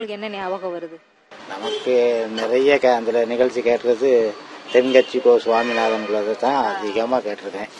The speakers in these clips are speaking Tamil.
உங்களுக்கு என்ன ஞாபகம் வருது நமக்கு நிறைய கே- அந்த நிகழ்ச்சி கேட்டுறது தென்கட்சி கோ சுவாமிநாதன் உள்ளதை தான் அதிகமாக கேட்டிருக்கேன்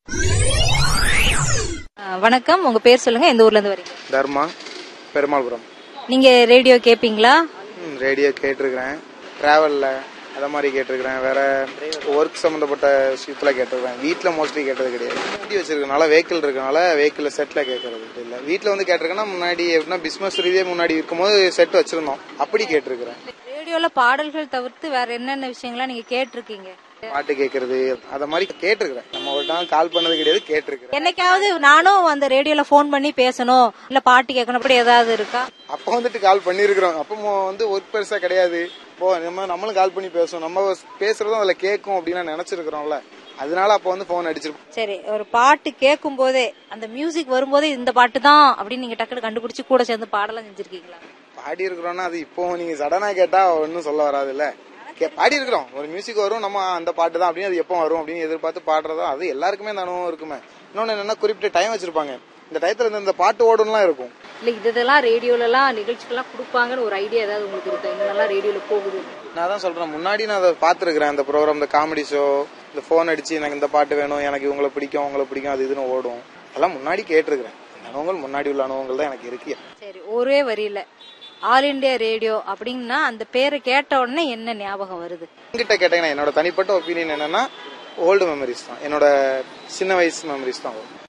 அஹ், வணக்கம் உங்க பேர் சொல்லுங்க எந்த ஊர்ல இருந்து வரீங்க தர்மா பெருமாள்புரம் நீங்க ரேடியோ கேப்பீங்களா ம், ரேடியோ கேட்டிருக்கிறேன் டிராவலில் அதை மாதிரி கேட்டிருக்கிறேன் வேற ஒர்க் சம்மந்தப்பட்ட விஷயத்துல கேட்டிருக்கிறேன் வீட்டில் மோஸ்ட்லி கேட்டது கிடையாது வண்டி வச்சிருக்கனால வெஹிக்கிள் இருக்கனால வெஹிக்கிள் செட்டில் கேட்கறது இல்லை வீட்டில் வந்து கேட்டிருக்கேன்னா முன்னாடி எப்படின்னா பிஸ்னஸ் ரீதியாக முன்னாடி இருக்கும்போது செட் வச்சிருந்தோம் அப்படி கேட்டிருக்கிறேன் ரேடியோல பாடல்கள் தவிர்த்து வேற என்னென்ன விஷயங்கள்லாம் நீங்க கேட்டிருக்கீங்க பாட்டு கேட்கறது அதை மாதிரி கேட்டிருக்கிறேன் நம்ம ஒரு நாள் கால் பண்ணது கிடையாது கேட்டிருக்கிறேன் என்னைக்காவது நானும் அந்த ரேடியோல ஃபோன் பண்ணி பேசணும் இல்ல பாட்டு கேட்கணும் அப்படி ஏதாவது இருக்கா அப்போ வந்துட்டு கால் பண்ணியிருக்கிறோம் அப்போ மோ- வந்து ஒர்க் பெருசா கிடையாது இப்போ நம்ம நம்மளும் கால் பண்ணி பேசுவோம் நம்ம பேசுறதும் அதுல கேட்கும் அப்படின்னு நினைச்சிருக்கிறோம்ல அதனால அப்போ வந்து போன் அடிச்சிருப்போம் சரி ஒரு பாட்டு கேட்கும் போதே அந்த மியூசிக் வரும்போதே இந்த பாட்டு தான் அப்படின்னு நீங்க டக்குனு கண்டுபிடிச்சு கூட சேர்ந்து பாடலாம் செஞ்சிருக்கீங்களா பாடி இருக்கிறோம்னா அது இப்போ நீங்க சடனா கேட்டா ஒன்னும் சொல்ல வராது இல்ல பாடி இருக்கிறோம் ஒரு மியூசிக் வரும் நம்ம அந்த பாட்டு தான் அப்படின்னு அது எப்போ வரும் அப்படின்னு எதிர்பார்த்து பாடுறதோ அது எல்லாருக்குமே அந்த அனுபவம் இருக்குமே இன்னொன்னு என்னன்னா குறிப்பிட்ட டைம் வச்சிருப்பாங்க இந்த டயத்துல இந்த- இந்த பாட்டு ஓடும்லாம் இருக்கும் இல்ல இதெல்லாம் ரேடியோல எல்லாம் நிகழ்ச்சிகள்லாம் கொடுப்பாங்கன்னு ஒரு ஐடியா ஏதாவது உங்களுக்கு இருக்கா இதெல்லாம் ரேடியோல போகுது நான் தான் சொல்றேன் முன்னாடி நான் அதை பார்த்துருக்கிறேன் இந்த ப்ரோக்ராம் இந்த காமெடி ஷோ இந்த ஃபோன் அடிச்சு எனக்கு இந்த பாட்டு வேணும் எனக்கு இவங்களை பிடிக்கும் உங்களை பிடிக்கும் அது இதுன்னு ஓடும் அதெல்லாம் முன்னாடி கேட்டிருக்கிறேன் இந்த அனுபவங்கள் முன்னாடி உள்ள அனுபவங்கள் தான் எனக்கு இருக்கு சரி ஒரே வரியில ஆல் இண்டியா ரேடியோ அப்படின்னா அந்த பேரை கேட்ட உடனே என்ன ஞாபகம் வருது என்கிட்ட கேட்டீங்கன்னா என்னோட தனிப்பட்ட ஒப்பீனியன் என்னன்னா ஓல்டு மெமரிஸ் தான் என்னோட சின்ன வயசு மெமரிஸ் தான் வரும்